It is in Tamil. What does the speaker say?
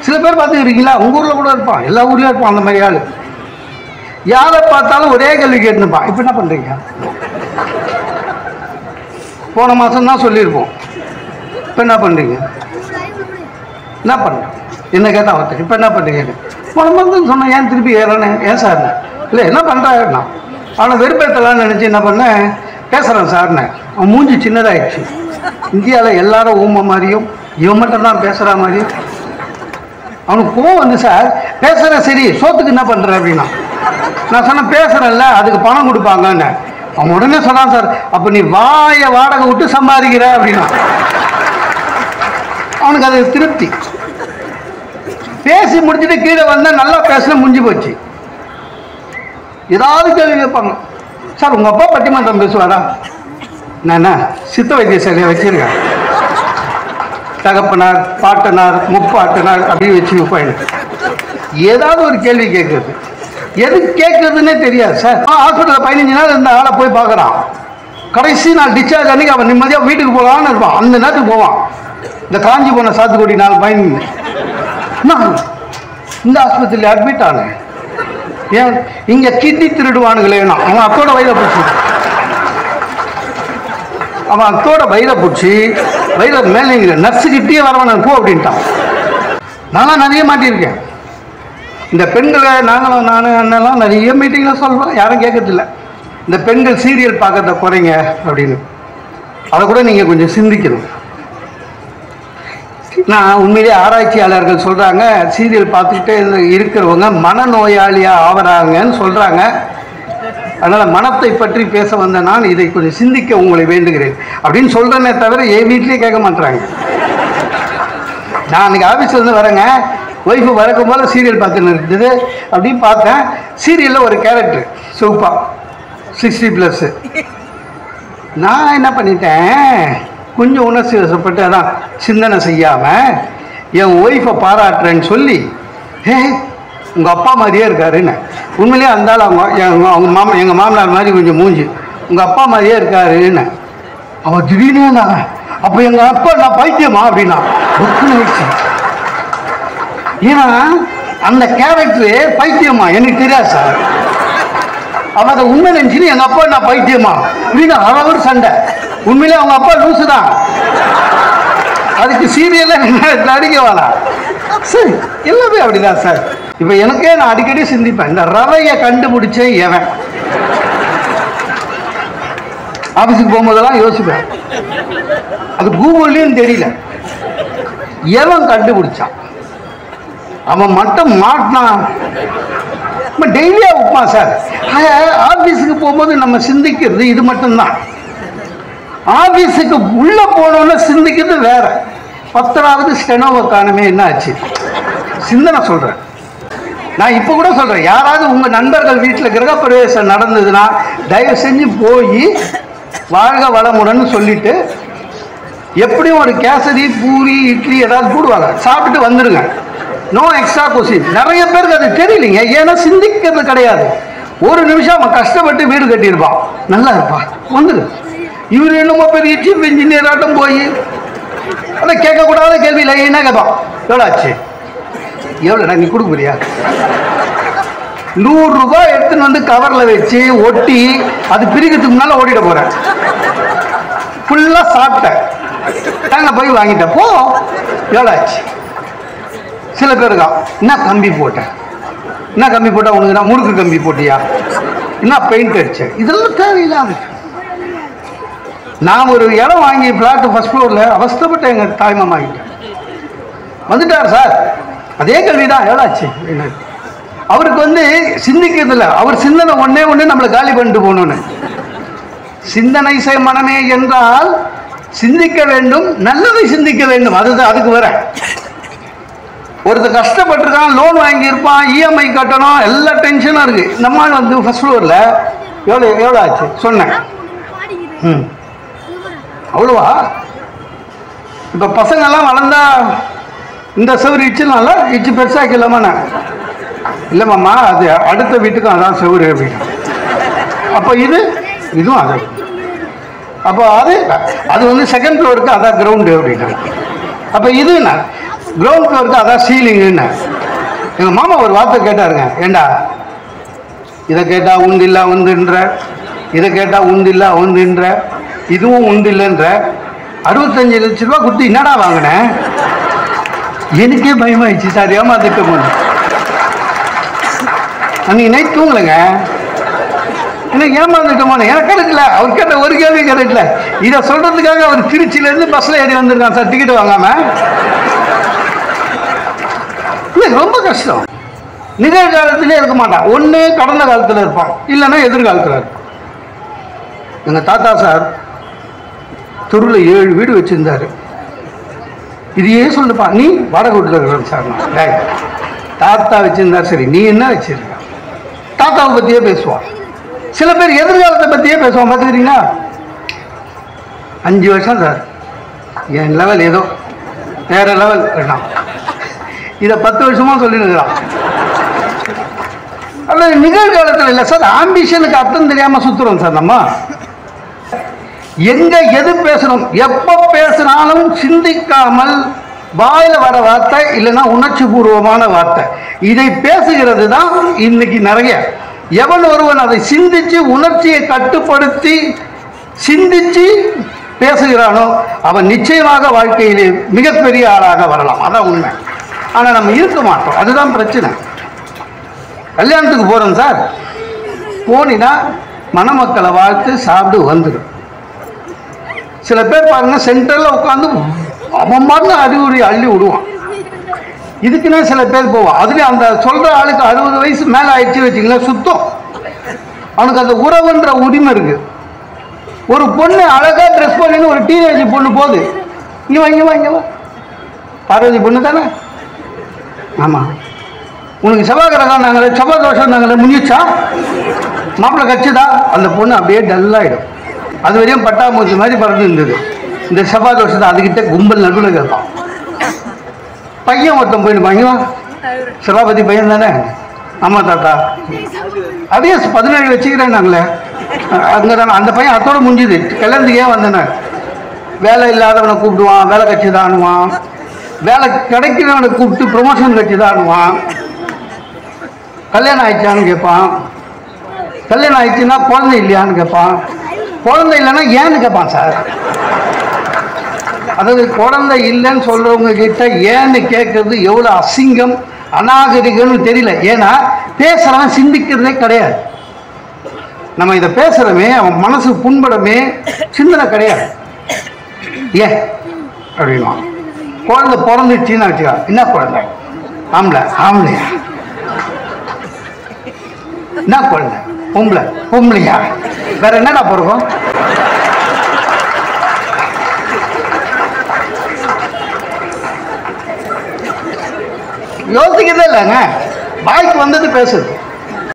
சில பேர் பார்த்துக்கிறீங்களா உங்கள் ஊரில் கூட இருப்பான் எல்லா ஊர்லேயும் இருப்பான் அந்த மாதிரி ஆள் யாரை பார்த்தாலும் ஒரே கேள்வி கேட்டுப்பான் இப்போ என்ன பண்ணுறீங்க போன மாதம் தான் சொல்லியிருப்போம் இப்போ என்ன பண்ணுறீங்க என்ன பண்ணுறேன் என்ன கேட்டால் அவர்கிட்ட இப்போ என்ன பண்ணுறீங்க போன மாதம் சொன்னேன் ஏன் திருப்பி ஏறேன்னு ஏன் சார் இல்லை என்ன பண்ணுறாருண்ணா அவனை வெறுப்பேற்றலாம்னு நினச்சி என்ன பண்ணேன் பேசுகிறேன் சார்னு அவன் மூஞ்சி சின்னதாகிடுச்சு இந்தியாவில் எல்லாரும் ஊமை மாதிரியும் இவன் மட்டும் தான் பேசுகிற மாதிரியும் அவனுக்கு கோவம் வந்து சார் பேசுகிற சரி சோத்துக்கு என்ன பண்ணுற அப்படின்னா நான் சொன்னேன் பேசுகிறேன்ல அதுக்கு பணம் கொடுப்பாங்கன்னு அவன் உடனே சொன்னான் சார் அப்போ நீ வாயை வாடகை விட்டு சம்பாதிக்கிற அப்படின்னா அவனுக்கு அது திருப்தி பேசி முடிச்சுட்டு கீழே வந்தால் நல்லா பேசினா முடிஞ்சு போச்சு ஏதாவது கேள்வி கேட்பாங்க சார் உங்கள் அப்பா பட்டிமன்றம் பேசுவாரா நான் சித்த வைத்தியசாலையை வச்சிருக்கேன் தகப்பனார் பாட்டனார் முப்பாட்டனார் அப்படி வச்சு வைப்பாங்க ஏதாவது ஒரு கேள்வி கேட்குறது எது கேட்குறதுன்னே தெரியாது சார் ஹாஸ்பிட்டலில் பதினஞ்சு நாள் இருந்த ஆளை போய் பார்க்குறான் கடைசி நாள் டிஸ்சார்ஜ் அன்னைக்கு அவன் நிம்மதியாக வீட்டுக்கு போகலான்னு இருப்பான் அந்த நேரத்துக்கு போவான் இந்த காஞ்சி போன சாத்துக்குடி நாலு பையன் நான் இந்த ஆஸ்பத்திரியில் அட்மிட் ஆனேன் ஏன் இங்கே கிட்னி திருடுவானுங்களே நான் அவன் அத்தோட வயிறை பிடிச்சி அவன் அத்தோட வயிறை பிடிச்சி வயிறை மேலே நர்ஸுக்கிட்டே வரவன் போ அப்படின்ட்டான் நான்லாம் நிறைய மாட்டியிருக்கேன் இந்த பெண்களை நாங்களும் நானும் அண்ணெல்லாம் நிறைய மீட்டிங்கில் சொல்கிறோம் யாரும் கேட்கறதில்ல இந்த பெண்கள் சீரியல் பார்க்கறத குறைங்க அப்படின்னு அதை கூட நீங்கள் கொஞ்சம் சிந்திக்கணும் நான் உண்மையிலேயே ஆராய்ச்சியாளர்கள் சொல்கிறாங்க சீரியல் பார்த்துக்கிட்டே இரு- இருக்கிறவங்க மனநோயாளியாக ஆவறாங்கன்னு சொல்கிறாங்க அதனால் மனத்தை பற்றி பேச வந்த நான் இதை கொஞ்சம் சிந்திக்க உங்களை வேண்டுகிறேன் அப்படின்னு சொல்கிறேனே தவிர என் வீட்லேயே கேட்க மாட்றாங்க நான் அன்றைக்கி ஆஃபீஸ்லேருந்து வரேங்க ஒய்ஃபு வரக்கும் போல் சீரியல் பார்த்துன்னு இருக்குது அப்படின்னு பார்த்தேன் சீரியலில் ஒரு கேரக்டர் சூப்பா சிக்ஸ்டி ப்ளஸ்ஸு நான் என்ன பண்ணிட்டேன் கொஞ்சம் உணர்ச்சி வசப்பட்டு அதான் சிந்தனை செய்யாமல் என் ஒய்ஃபை பாராட்டுறேன்னு சொல்லி ஹே உங்கள் அப்பா மாதிரியே இருக்காருன்னு உண்மையிலேயே அந்த ஆள் அவங்க எங்க- அவங்க மாமா எங்கள் மாமனார் மாதிரி கொஞ்சம் மூஞ்சி உங்கள் அப்பா மாதிரியே இருக்காருன்னு அவன் திடீர்னு நான் அப்போ எங்கள் அப்பா நான் பைத்தியமா அப்படின்னா புக்குன்னு ஆயிடுச்சு ஏன்னா அந்த கேரக்டரு பைத்தியமா எனக்கு தெரியாது சார் அவன் அதை உண்மை நினைச்சுன்னு எங்கள் அப்பா நான் பைத்தியமா அப்படின்னு அவர் சண்டை உண்மையிலே அவங்க அப்பா லூசு தான் அதுக்கு சீரியலில் நடிக்க வேணாம் சரி எல்லாமே அப்படிதான் சார் இப்போ எனக்கே நான் அடிக்கடி சிந்திப்பேன் இந்த ரவையை கண்டுபிடிச்சே எவன் ஆஃபீஸுக்கு போகும்போதெல்லாம் யோசிப்பேன் அது கூகுள்லேயும் தெரியல எவன் கண்டுபிடிச்சான் அவன் மட்டும் மாட்டினான் நம்ம டெய்லியாக உப்புமா சார் ஆஃபீஸுக்கு போகும்போது நம்ம சிந்திக்கிறது இது மட்டும்தான் ஆஃபீஸுக்கு உள்ளே போனோன்னு சிந்திக்கிறது வேற பத்தாவது ஸ்டெனோவை காணுமே என்ன ஆச்சு சிந்தனை சொல்கிறேன் நான் இப்போ கூட சொல்கிறேன் யாராவது உங்கள் நண்பர்கள் வீட்டில் கிரகப்பிரவேசம் நடந்ததுன்னா தயவு செஞ்சு போய் வாழ்க வளமுடன் சொல்லிட்டு எப்படியும் ஒரு கேசரி பூரி இட்லி ஏதாவது போடுவாங்க சாப்பிட்டு வந்துடுங்க நோ எக்ஸ்ட்ரா கொஸ்டின் நிறைய பேருக்கு அது தெரியலைங்க ஏன்னா சிந்திக்கிறது கிடையாது ஒரு நிமிஷம் அவன் கஷ்டப்பட்டு வீடு கட்டியிருப்பான் நல்லா இருப்பான் வந்துடு இவர் என்னமோ பெரிய சீஃப் இன்ஜினியர் ஆட்டம் போய் அதை கேட்கக்கூடாத கேள்வி லைனாக கேட்பான் எவ்வளோ ஆச்சு எவ்வளோடா நீ கொடுக்க போறியா நூறு ரூபாய் எடுத்துன்னு வந்து கவரில் வச்சு ஒட்டி அது பிரிக்கிறதுக்கு முன்னால் ஓடிட போகிறேன் ஃபுல்லாக சாப்பிட்டேன் நாங்க போய் வாங்கிட்டேன் போ எவ்வளோ ஆச்சு சில பேருக்கா என்ன கம்பி போட்டேன் என்ன கம்பி போட்டா உனக்கு நான் முறுக்கு கம்பி போட்டியா என்ன பெயிண்ட் அடிச்சேன் இதெல்லாம் தேவையில்லாத நான் ஒரு இடம் வாங்கி ஃப்ளாட்டு ஃபர்ஸ்ட் ஃப்ளோரில் அவஸ்தப்பட்டு எங்கள் தாய்மாமா கிட்ட வந்துட்டார் சார் அதே கேள்வி தான் எவ்வளோ ஆச்சு என்ன அவருக்கு வந்து சிந்திக்கிறது இல்லை அவர் சிந்தனை ஒண்ணே ஒன்று நம்மளை காலி பண்ணிட்டு போகணுன்னு சிந்தனை செய் மனமே என்றால் சிந்திக்க வேண்டும் நல்லதை சிந்திக்க வேண்டும் அதுதான் அதுக்கு வர ஒருத்தர் கஷ்டப்பட்டிருக்கான் லோன் வாங்கியிருப்பான் இஎம்ஐ கட்டணும் எல்லா டென்ஷனும் இருக்கு நம்ம ஆள் வந்து ஃபர்ஸ்ட் ஃப்ளோரில் எவ்வளோ எவ்வளோ ஆச்சு சொன்னேன் ம் அவ்வளோவா இப்போ பசங்கெல்லாம் வளர்ந்தா இந்த செவரு இச்சுனால இச்சு பெருசாக்கலாமா நான் இல்லை மாமா அது அடுத்த வீட்டுக்கும் அதான் செவரு அப்படின்னு அப்போ இது இதுவும் அது அப்போ அது அது வந்து செகண்ட் ஃப்ளோருக்கு அதான் கிரவுண்டு அப்படின்னா அப்போ இது என்ன கிரவுண்ட் ஃப்ளோருக்கு அதான் சீலிங்குன்னு எங்கள் மாமா ஒரு வார்த்தை கேட்டாருங்க ஏண்டா இதை கேட்டால் உண்டில்லா உண்டுன்ற இதை கேட்டால் உண்டில்லா உண்டுன்ற இதுவும் உண்டில்லைன்ற அறுபத்தஞ்சு லட்ச ரூபா கொடுத்து என்னடா வாங்கினேன் எனக்கே பயமாயிடுச்சு சார் ஏமாத்திட்டோம் அன்னைக்கு நைட் தூங்கலைங்க எனக்கு ஏமாந்துட்டோமோ எனக்கு கிடைக்கல அவர் கேட்ட ஒரு கேள்வி கிடைக்கல இதை சொல்றதுக்காக அவர் திருச்சியிலேருந்து பஸ்ஸில் ஏறி வந்திருக்கான் சார் டிக்கெட் வாங்காம இல்லை ரொம்ப கஷ்டம் நிகழ்காலத்திலே இருக்க மாட்டான் ஒன்று கடந்த காலத்தில் இருப்பான் இல்லைன்னா எதிர்காலத்தில் இருப்பான் எங்கள் தாத்தா சார் தெருவில் ஏழு வீடு வச்சுருந்தாரு இதையே சொல்லுப்பா நீ வாடகை வீட்டில் இருக்கிற சார் நான் டேய், தாத்தா வச்சிருந்தார் சரி நீ என்ன வச்சிருக்க தாத்தாவை பற்றியே பேசுவான் சில பேர் எதிர்காலத்தை பற்றியே பேசுவான் பார்த்துக்கிறீங்களா அஞ்சு வருஷம் சார் என் லெவல் ஏதோ வேற லெவல் வேண்டாம் இதை பத்து வருஷமா சொல்லிருக்கிறான் அல்ல நிகழ்காலத்தில் இல்லை சார் ஆம்பிஷனுக்கு அர்த்தம் தெரியாம சுத்துறோம் சார் நம்ம எங்க எது பேசணும் எப்ப பேசினாலும் சிந்திக்காமல் வாயில வர வார்த்தை இல்லைன்னா உணர்ச்சி பூர்வமான வார்த்தை இதை பேசுகிறது தான் இன்னைக்கு நிறைய எவன் ஒருவன் அதை சிந்திச்சு உணர்ச்சியை கட்டுப்படுத்தி சிந்திச்சு பேசுகிறானோ அவன் நிச்சயமாக வாழ்க்கையிலே மிகப்பெரிய ஆளாக வரலாம் அதான் உண்மை ஆனால் நம்ம இருக்க மாட்டோம் அதுதான் பிரச்சனை கல்யாணத்துக்கு போகிறோம் சார் போனினா மணமக்களை வாழ்த்து சாப்பிட்டு வந்துடும் சில பேர் பாருங்க சென்டரில் உட்காந்து அவன் பாட்டு அறிவுரை அள்ளி விடுவான் இதுக்குன்னே சில பேர் போவான் அதுலேயும் அந்த சொல்கிற ஆளுக்கு அறுபது வயசு மேலே ஆயிடுச்சு வச்சுங்களேன் சுத்தம் அவனுக்கு அந்த உறவுன்ற உரிமை இருக்கு ஒரு பொண்ணு அழகா ட்ரெஸ் பண்ணின்னு ஒரு டீனேஜ் பொண்ணு போகுது இங்க வா இங்க வா இங்க வா பார்வதி பொண்ணு தானே ஆமாம் உனக்கு செவ்வாய் கிரகம் நாங்களே செவ்வாய் தோஷம் நாங்களே முடிச்சா மாப்பிள்ளை கட்சிதா அந்த பொண்ணு அப்படியே டல்லாயிடும் அது வரையும் பட்டாமூச்சி மாதிரி பறந்து இருந்தது இந்த செவ்வாய் தோஷத்தை அதுக்கிட்ட கும்பல் நடுவில் கேட்பான் பையன் ஒருத்தன் போயிட்டு வாங்கி வா சபாபதி பையன் தானே ஆமாம் தாத்தா அதே பதினேழு வச்சுக்கிறேன் நாங்களே அங்கே தானே அந்த பையன் அதோட முடிஞ்சுது கல்யாணத்துக்கு ஏன் வந்தேனே வேலை இல்லாதவனை கூப்பிடுவான் வேலை கட்சி தானுவான் வேலை கிடைக்கிறவனை கூப்பிட்டு ப்ரொமோஷன் கட்சி தானுவான் கல்யாணம் ஆயிடுச்சான்னு கேட்பான் கல்யாணம் ஆயிடுச்சுன்னா குழந்தை இல்லையான்னு கேட்பான் குழந்தை இல்லைன்னா ஏன்னு கேட்பான் சார் அதாவது குழந்தை இல்லைன்னு சொல்றவங்க கிட்ட ஏன்னு கேட்கறது எவ்வளோ அசிங்கம் அநாகரிகம்னு தெரியல ஏன்னா பேசுறவன் சிந்திக்கிறதே கிடையாது நம்ம இதை பேசுறமே அவன் மனசு புண்படமே சிந்தனை கிடையாது ஏன் அப்படின்வான் குழந்தை பிறந்துச்சுன்னு வச்சுக்கா என்ன குழந்தை ஆம்பளை ஆம்பளையா என்ன குழந்தை பொம்பளை பொம்பளையா வேற என்னடா பிறகும் யோசிக்கிறதே இல்லைங்க வாய்க்கு வந்தது பேசுது